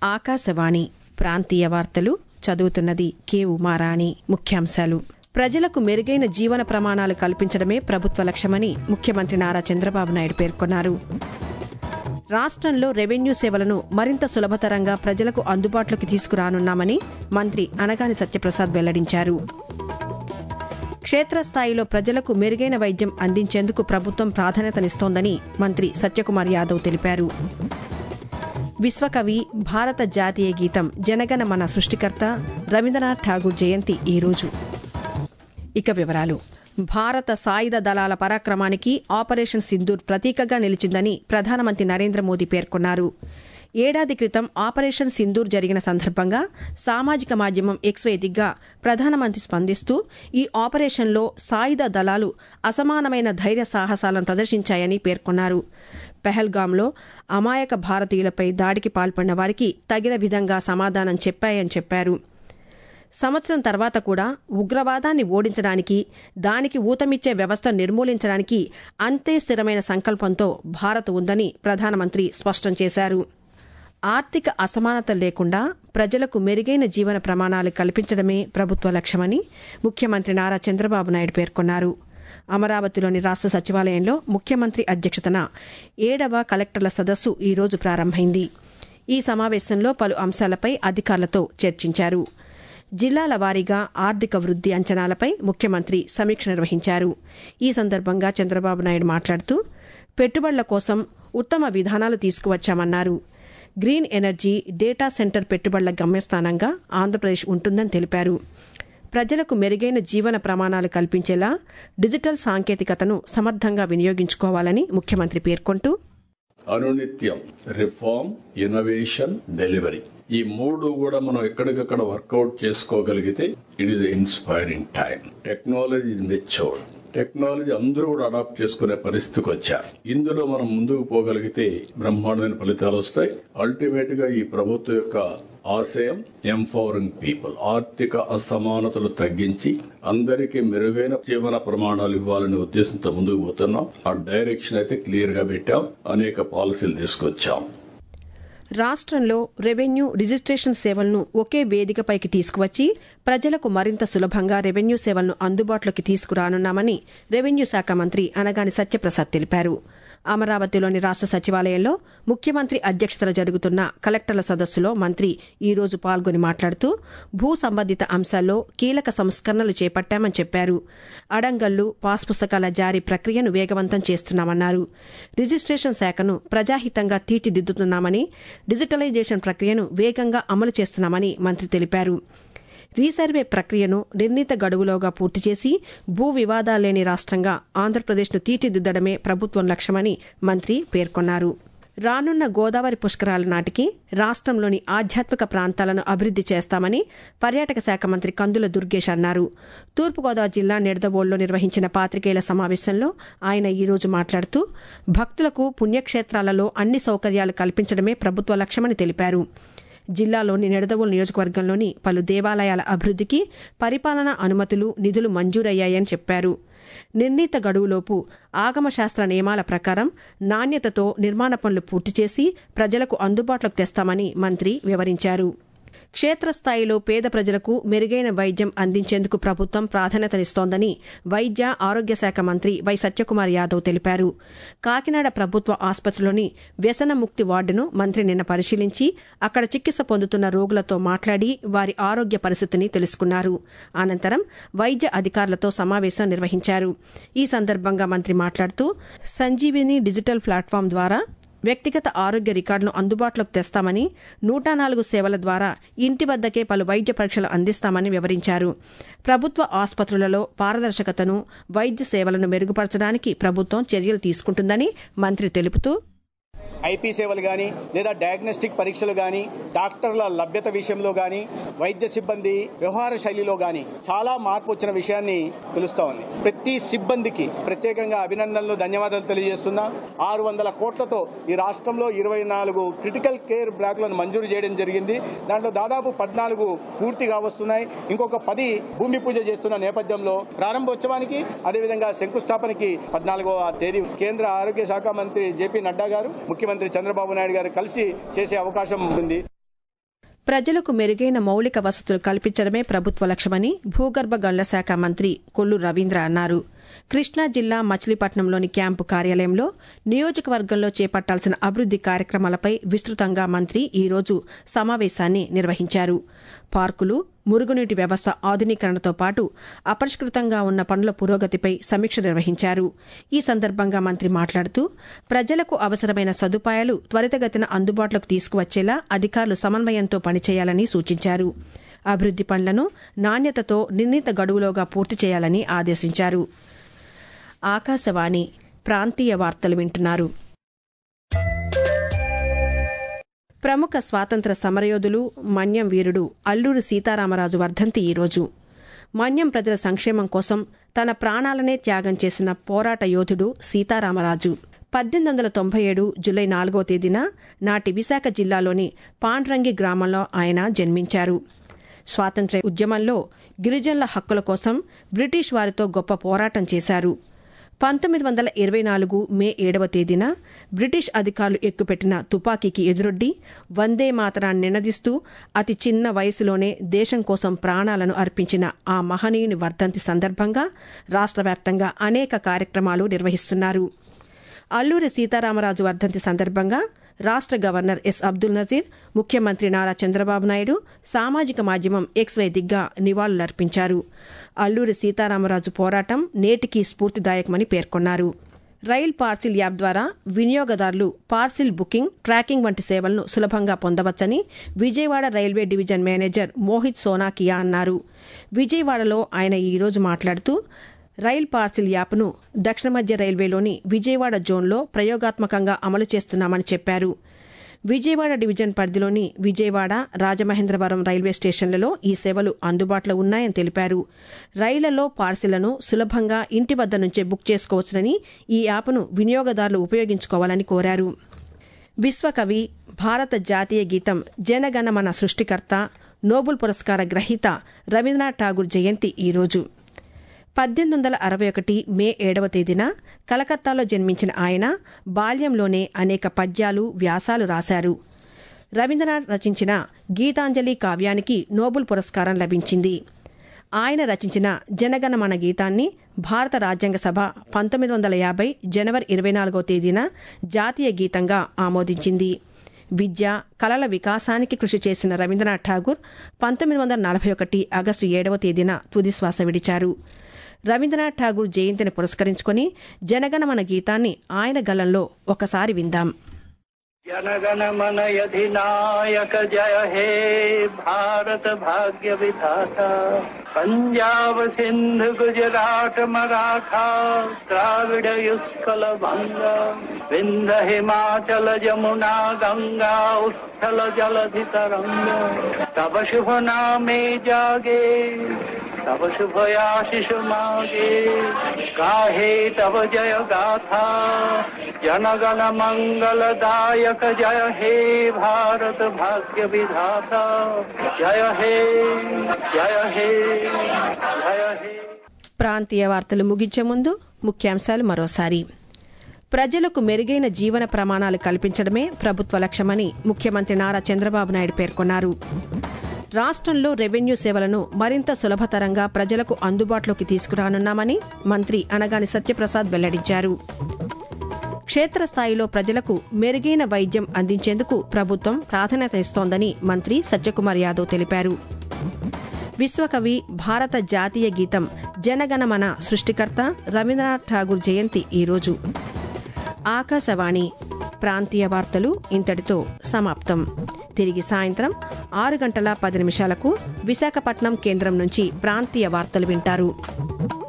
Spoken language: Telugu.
ఆకాశవాణి ప్రాంతీయ వార్తలు చదువుతున్నది కె ఉమారాణి ముఖ్యాంశాలు ప్రజలకు మెరుగైన జీవన ప్రమాణాలు కల్పించడమే ప్రభుత్వ లక్ష్యమని ముఖ్యమంత్రి నారా చంద్రబాబు నాయుడు పేర్కొన్నారు రాష్ట్రంలో రెవెన్యూ సేవలను మరింత సులభతరంగా ప్రజలకు అందుబాటులోకి తీసుకురానున్నామని మంత్రి అనగాని సత్యప్రసాద్ వెల్లడించారు క్షేత్రస్థాయిలో ప్రజలకు మెరుగైన వైద్యం అందించేందుకు ప్రభుత్వం ప్రాధాన్యతనిస్తోందని మంత్రి సత్యకుమార్ యాదవ్ తెలిపారు విశ్వకవి భారత జాతీయ గీతం జనగణ మన సృష్టికర్త రవీంద్రనాథ్ ఠాగూర్ జయంతి ఈరోజు ఇక వివరాలు భారత సాయుధ దళాల పరాక్రమానికి ఆపరేషన్ సింధూర్ ప్రతీకగా నిలిచిందని ప్రధానమంత్రి నరేంద్ర మోదీ పేర్కొన్నారు ఏడాది క్రితం ఆపరేషన్ సింధూర్ జరిగిన సందర్భంగా సామాజిక మాధ్యమం ఎక్స్ వేదికగా ప్రధానమంత్రి స్పందిస్తూ ఈ ఆపరేషన్లో సాయుధ దళాలు అసమానమైన ధైర్య సాహసాలను ప్రదర్శించాయని పేర్కొన్నారు పెహల్గాంలో అమాయక భారతీయులపై దాడికి పాల్పడిన వారికి తగిన విధంగా సమాధానం చెప్పాయని చెప్పారు సంవత్సరం తర్వాత కూడా ఉగ్రవాదాన్ని ఓడించడానికి దానికి ఊతమిచ్చే వ్యవస్థ నిర్మూలించడానికి అంతే స్థిరమైన సంకల్పంతో భారత్ ఉందని ప్రధానమంత్రి స్పష్టం చేశారు ఆర్థిక అసమానత లేకుండా ప్రజలకు మెరుగైన జీవన ప్రమాణాలు కల్పించడమే ప్రభుత్వ లక్ష్యమని ముఖ్యమంత్రి నారా చంద్రబాబు నాయుడు పేర్కొన్నారు అమరావతిలోని రాష్ట్ర సచివాలయంలో ముఖ్యమంత్రి అధ్యక్షతన ఏడవ కలెక్టర్ల సదస్సు ఈరోజు ప్రారంభమైంది ఈ సమావేశంలో పలు అంశాలపై అధికారులతో చర్చించారు జిల్లాల వారీగా ఆర్థిక వృద్ధి అంచనాలపై ముఖ్యమంత్రి సమీక్ష నిర్వహించారు ఈ సందర్భంగా చంద్రబాబు నాయుడు మాట్లాడుతూ పెట్టుబడుల కోసం ఉత్తమ విధానాలు తీసుకువచ్చామన్నారు గ్రీన్ ఎనర్జీ డేటా సెంటర్ పెట్టుబడుల గమ్యస్థానంగా ఆంధ్రప్రదేశ్ ఉంటుందని తెలిపారు ప్రజలకు మెరుగైన జీవన ప్రమాణాలు కల్పించేలా డిజిటల్ సాంకేతికతను సమర్థంగా వినియోగించుకోవాలని ముఖ్యమంత్రి పేర్కొంటూ అనునిత్యం రిఫార్మ్ ఇన్నోవేషన్ డెలివరీ ఈ మూడు కూడా మనం ఎక్కడికక్కడ వర్కౌట్ చేసుకోగలిగితే it is inspiring time technology is matured technology అందరూ కూడా అడాప్ట్ చేసుకునే పరిస్థితికి వచ్చారు ఇందులో మనం ముందుకు పోగలిగితే బ్రహ్మాండమైన ఫలితాలు వస్తాయి అల్టిమేట్ గా ఈ ప్రభుత్వం యొక్క ఆశయం ఎంపవరింగ్ పీపుల్ ఆర్థిక అసమానతలు తగ్గించి అందరికీ మెరుగైన జీవన ప్రమాణాలు ఇవ్వాలనే ఉద్దేశంతో ముందుకు పోతున్నాం ఆ డైరెక్షన్ అయితే క్లియర్ గా పెట్టాం అనేక పాలసీలు తీసుకొచ్చాం రాష్ట్రంలో రెవెన్యూ రిజిస్ట్రేషన్ సేవలను ఒకే వేదికపైకి తీసుకువచ్చి ప్రజలకు మరింత సులభంగా రెవెన్యూ సేవలను అందుబాటులోకి తీసుకురానున్నామని రెవెన్యూ శాఖ మంత్రి అనగాని సత్యప్రసాద్ తెలిపారు అమరావతిలోని రాష్ట్ర సచివాలయంలో ముఖ్యమంత్రి అధ్యక్షతన జరుగుతున్న కలెక్టర్ల సదస్సులో మంత్రి ఈ రోజు పాల్గొని మాట్లాడుతూ భూ సంబంధిత అంశాల్లో కీలక సంస్కరణలు చేపట్టామని చెప్పారు అడంగల్లు పాస్ పుస్తకాల జారీ ప్రక్రియను వేగవంతం చేస్తున్నామన్నారు రిజిస్ట్రేషన్ శాఖను ప్రజాహితంగా తీర్చిదిద్దుతున్నామని డిజిటలైజేషన్ ప్రక్రియను వేగంగా అమలు చేస్తున్నామని మంత్రి తెలిపారు రీసర్వే ప్రక్రియను నిర్ణీత గడువులోగా పూర్తి చేసి భూ వివాదాలేని రాష్ట్రంగా ఆంధ్రప్రదేశ్ను తీర్చిదిద్దడమే ప్రభుత్వం లక్ష్యమని మంత్రి పేర్కొన్నారు రానున్న గోదావరి పుష్కరాల నాటికి రాష్ట్రంలోని ఆధ్యాత్మిక ప్రాంతాలను అభివృద్ది చేస్తామని పర్యాటక శాఖ మంత్రి కందుల దుర్గేష్ అన్నారు తూర్పుగోదావరి జిల్లా నిడదవోలులో నిర్వహించిన పాత్రికేయుల సమావేశంలో ఆయన ఈ రోజు మాట్లాడుతూ భక్తులకు పుణ్యక్షేత్రాలలో అన్ని సౌకర్యాలు కల్పించడమే ప్రభుత్వ లక్ష్యమని తెలిపారు జిల్లాలోని నిడదవోలు నియోజకవర్గంలోని పలు దేవాలయాల అభివృద్దికి పరిపాలనా అనుమతులు నిధులు మంజూరయ్యాయని చెప్పారు నిర్ణీత గడువులోపు ఆగమశాస్త్ర నియమాల ప్రకారం నాణ్యతతో నిర్మాణ పనులు పూర్తి చేసి ప్రజలకు అందుబాటులోకి తెస్తామని మంత్రి వివరించారు క్షేత్రస్థాయిలో పేద ప్రజలకు మెరుగైన వైద్యం అందించేందుకు ప్రభుత్వం ప్రాధాన్యతనిస్తోందని వైద్య ఆరోగ్య శాఖ మంత్రి వై సత్యకుమార్ యాదవ్ తెలిపారు కాకినాడ ప్రభుత్వ ఆసుపత్రిలోని వ్యసన ముక్తి వార్డును మంత్రి నిన్న పరిశీలించి అక్కడ చికిత్స పొందుతున్న రోగులతో మాట్లాడి వారి ఆరోగ్య పరిస్థితిని తెలుసుకున్నారు అనంతరం వైద్య అధికారులతో సమావేశం నిర్వహించారు ఈ సందర్భంగా మంత్రి మాట్లాడుతూ సంజీవిని డిజిటల్ ప్లాట్ఫామ్ ద్వారా వ్యక్తిగత ఆరోగ్య రికార్డును అందుబాటులోకి తెస్తామని నూట నాలుగు సేవల ద్వారా ఇంటి వద్దకే పలు వైద్య పరీక్షలు అందిస్తామని వివరించారు ప్రభుత్వ ఆసుపత్రులలో పారదర్శకతను వైద్య సేవలను మెరుగుపరచడానికి ప్రభుత్వం చర్యలు తీసుకుంటుందని మంత్రి తెలుపుతూ ఐపీ సేవలు కానీ లేదా డయాగ్నోస్టిక్ పరీక్షలు కానీ డాక్టర్ల లభ్యత విషయంలో కానీ వైద్య సిబ్బంది వ్యవహార శైలిలో కానీ చాలా మార్పు వచ్చిన విషయాన్ని తెలుస్తా ఉంది ప్రతి సిబ్బందికి ప్రత్యేకంగా అభినందనలు ధన్యవాదాలు తెలియజేస్తున్నా ఆరు వందల కోట్లతో ఈ రాష్ట్రంలో ఇరవై నాలుగు క్రిటికల్ కేర్ బ్లాక్లను మంజూరు చేయడం జరిగింది దాంట్లో దాదాపు పద్నాలుగు పూర్తిగా వస్తున్నాయి ఇంకొక పది భూమి పూజ చేస్తున్న నేపథ్యంలో ప్రారంభోత్సవానికి అదేవిధంగా శంకుస్థాపనకి పద్నాలుగవ తేదీ కేంద్ర ఆరోగ్య శాఖ మంత్రి జేపీ నడ్డా గారు ముఖ్యమంత్రి చంద్రబాబు నాయుడు గారు కలిసి చేసే అవకాశం ఉంది ప్రజలకు మెరుగైన మౌలిక వసతులు కల్పించడమే ప్రభుత్వ లక్ష్యమని భూగర్భ గనుల శాఖ మంత్రి కొల్లు రవీంద్ర అన్నారు కృష్ణా జిల్లా మచిలీపట్నంలోని క్యాంపు కార్యాలయంలో నియోజకవర్గంలో చేపట్టాల్సిన అభివృద్ది కార్యక్రమాలపై విస్తృతంగా మంత్రి ఈ రోజు సమావేశాన్ని నిర్వహించారు పార్కులు మురుగునీటి వ్యవస్థ ఆధునీకరణతో పాటు అపరిష్కృతంగా ఉన్న పనుల పురోగతిపై సమీక్ష నిర్వహించారు ఈ సందర్భంగా మంత్రి మాట్లాడుతూ ప్రజలకు అవసరమైన సదుపాయాలు త్వరితగతిన అందుబాటులోకి తీసుకువచ్చేలా అధికారులు సమన్వయంతో పనిచేయాలని సూచించారు అభివృద్ది పనులను నాణ్యతతో నిర్ణీత గడువులోగా పూర్తి చేయాలని ఆదేశించారు ఆకాశవాణి ప్రాంతీయ వార్తలు వింటున్నారు ప్రముఖ స్వాతంత్ర సమరయోధులు మన్యం వీరుడు అల్లూరి సీతారామరాజు వర్ధంతి ఈరోజు మన్యం ప్రజల సంక్షేమం కోసం తన ప్రాణాలనే త్యాగం చేసిన పోరాట యోధుడు సీతారామరాజు పద్దెనిమిది వందల తొంభై ఏడు జులై నాలుగో తేదీన నాటి విశాఖ జిల్లాలోని పాండ్రంగి గ్రామంలో ఆయన జన్మించారు స్వాతంత్ర్య ఉద్యమంలో గిరిజనుల హక్కుల కోసం బ్రిటిష్ వారితో గొప్ప పోరాటం చేశారు పంతొమ్మిది వందల ఇరవై నాలుగు మే ఏడవ తేదీన బ్రిటిష్ అధికారులు ఎక్కుపెట్టిన తుపాకీకి ఎదురొడ్డి వందే మాతరాన్ని నినదిస్తూ అతి చిన్న వయసులోనే దేశం కోసం ప్రాణాలను అర్పించిన ఆ మహనీయుని వర్ధంతి సందర్భంగా రాష్ట్ర వ్యాప్తంగా అనేక కార్యక్రమాలు నిర్వహిస్తున్నారు అల్లూరి సీతారామరాజు వర్ధంతి సందర్భంగా రాష్ట్ర గవర్నర్ ఎస్ అబ్దుల్ నజీర్ ముఖ్యమంత్రి నారా చంద్రబాబు నాయుడు సామాజిక మాధ్యమం ఎక్స్ వేదికగా నివాళులర్పించారు అల్లూరి సీతారామరాజు పోరాటం నేటికి స్ఫూర్తిదాయకమని పేర్కొన్నారు రైల్ పార్సిల్ యాప్ ద్వారా వినియోగదారులు పార్సిల్ బుకింగ్ ట్రాకింగ్ వంటి సేవలను సులభంగా పొందవచ్చని Vijayawada railway division manager Mohit Sonakia అన్నారు విజయవాడలో ఆయన ఈరోజు మాట్లాడుతూ రైల్ పార్సిల్ యాప్ను దక్షిణ మధ్య రైల్వేలోని విజయవాడ జోన్లో ప్రయోగాత్మకంగా అమలు చేస్తున్నామని చెప్పారు విజయవాడ డివిజన్ పరిధిలోని విజయవాడ రాజమహేంద్రవరం రైల్వే స్టేషన్లలో ఈ సేవలు అందుబాటులో ఉన్నాయని తెలిపారు రైళ్లలో పార్సిళ్లను సులభంగా ఇంటి వద్ద నుంచే బుక్ చేసుకోవచ్చునని ఈ యాప్ను వినియోగదారులు ఉపయోగించుకోవాలని కోరారు విశ్వకవి భారత జాతీయ గీతం జనగణమన సృష్టికర్త నోబుల్ పురస్కార గ్రహీత రవీంద్రనాథ్ ఠాగూర్ జయంతి ఈరోజు పద్దెనిమిది వందల అరవై ఒకటి మే ఏడవ తేదీన కలకత్తాలో జన్మించిన ఆయన బాల్యంలోనే అనేక పద్యాలు వ్యాసాలు రాశారు రవీంద్రనాథ్ రచించిన గీతాంజలి కావ్యానికి నోబుల్ పురస్కారం లభించింది ఆయన రచించిన జనగణమన గీతాన్ని భారత రాజ్యాంగ సభ పంతొమ్మిది వందల యాభై జనవరి ఇరవై నాలుగో తేదీన జాతీయ గీతంగా ఆమోదించింది విద్య కళల వికాసానికి కృషి చేసిన రవీంద్రనాథ్ ఠాగూర్ పంతొమ్మిది వందల నలభై ఒకటి ఆగస్టు ఏడవ తేదీన తుదిశ్వాస విడిచారు రవీంద్రనాథ్ ఠాగూర్ జయంతిని పురస్కరించుకుని జనగణమన గీతాన్ని ఆయన గలంలో ఒకసారి విందాం जनगण मन अधिनायक जय हे भारत भाग्य विधाता पंजाब सिंध गुजरात मराठा द्राविड युष्कल भंगा विंध हिमाचल जमुना गंगा उत्थल जलधि तरंग तब शुभ नामे जागे तब शुभ आशीष मागे गाहे तब जय गाथा जनगण मंगलदायक जय हे भारत भाग्य विधाता जय हे जय हे जय हे ప్రాంతీయ వార్తలు ముగించే ముందు ముఖ్యాంశాలు మరోసారి ప్రజలకు మెరుగైన జీవన ప్రమాణాలు కల్పించడమే ప్రభుత్వ లక్ష్యమని ముఖ్యమంత్రి నారా చంద్రబాబు నాయుడు పేర్కొన్నారు రాష్ట్రంలో రెవెన్యూ సేవలను మరింత సులభతరంగా ప్రజలకు అందుబాటులోకి తీసుకురానున్నామని మంత్రి అనగాని సత్యప్రసాద్ వెల్లడించారు క్షేత్రస్థాయిలో ప్రజలకు మెరుగైన వైద్యం అందించేందుకు ప్రభుత్వం ప్రాధాన్యత ఇస్తోందని మంత్రి సత్యకుమార్ యాదవ్ తెలిపారు విశ్వకవి భారత జాతీయ గీతం జనగణమన సృష్టికర్త రవీంద్రనాథ్ ఠాగూర్ జయంతి ఈరోజు ఆకాశవాణి ప్రాంతీయ వార్తలు ఇంతటితో సమాప్తం తిరిగి సాయంత్రం ఆరు గంటల పది నిమిషాలకు విశాఖపట్నం కేంద్రం నుంచి ప్రాంతీయ వార్తలు వింటారు